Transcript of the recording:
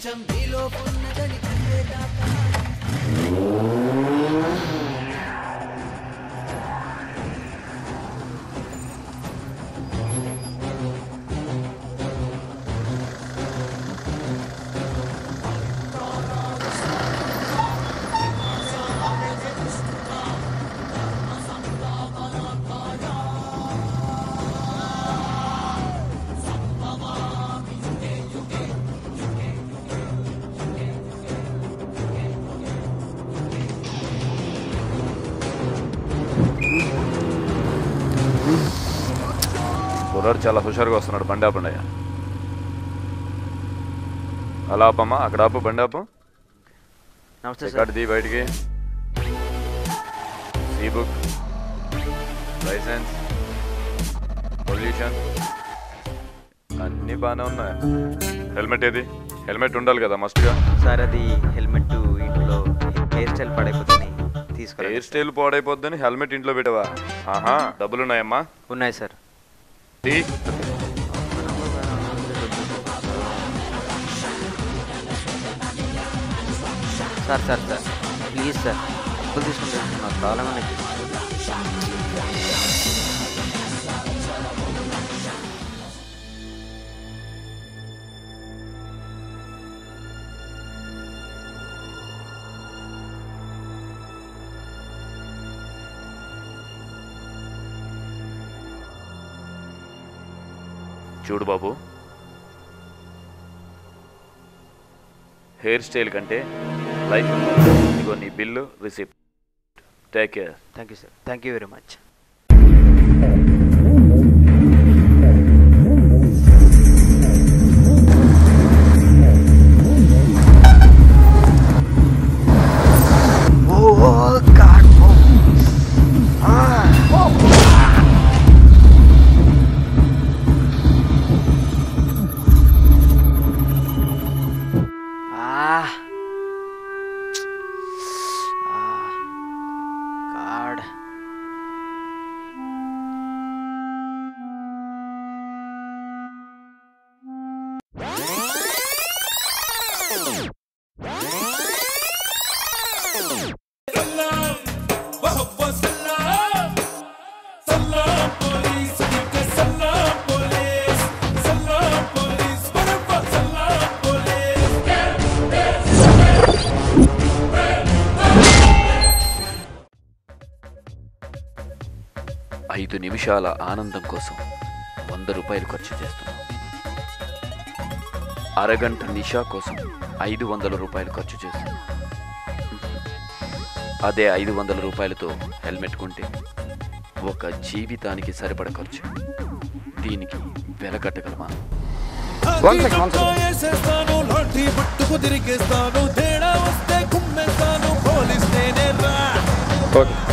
ప్రపంచం నీలో ఉన్నదని తెలియదాకా కుర్రాడు చాలా హుషారుగా వస్తున్నాడు బండి ఆపండి అలా ఆపమ్మా అక్కడ ఆపు బండి ఆపు నమస్తే సార్ రికార్డు తీ బయటికి సీ బుక్ లైసెన్స్ పొల్యూషన్ అన్నీ బాగానే ఉన్నాయి హెల్మెట్ ఏది హెల్మెట్ ఉండాలి కదా మస్ట్గా సార్ అది హెల్మెట్ ఇంట్లో హెయిర్ స్టైల్ పడైపోతుంది తీసుకురా హెయిర్ స్టైల్ పాడైపోద్దని హెల్మెట్ ఇంట్లో పెట్టవా ఆహా డబ్బులు ఉన్నాయమ్మా ఉన్నాయి సార్ తీ sir sir sir please sir అప్పులు తీసుకుంటే నాకు కావాలని చూడు బాబు హెయిర్ స్టైల్ కంటే లైఫ్ ఇదిగో నీ bill receipt take care thank you sir thank you very much god ఐదు నిమిషాల ఆనందం కోసం వంద రూపాయలు ఖర్చు చేస్తున్నాం అరగంట నిషా కోసం ఐదు వందల రూపాయలు ఖర్చు చేస్తున్నాం అదే ఐదు వందల రూపాయలతో హెల్మెట్ కొంటే ఒక జీవితానికి సరిపడ ఖర్చు దీనికి వెల కట్టగలమా వేసేస్తాను లాఠీ పట్టుకు తిరిగేస్తాను తేడా వస్తే కుమ్మేస్తాను పోలీస్ నేనే రా ఓకే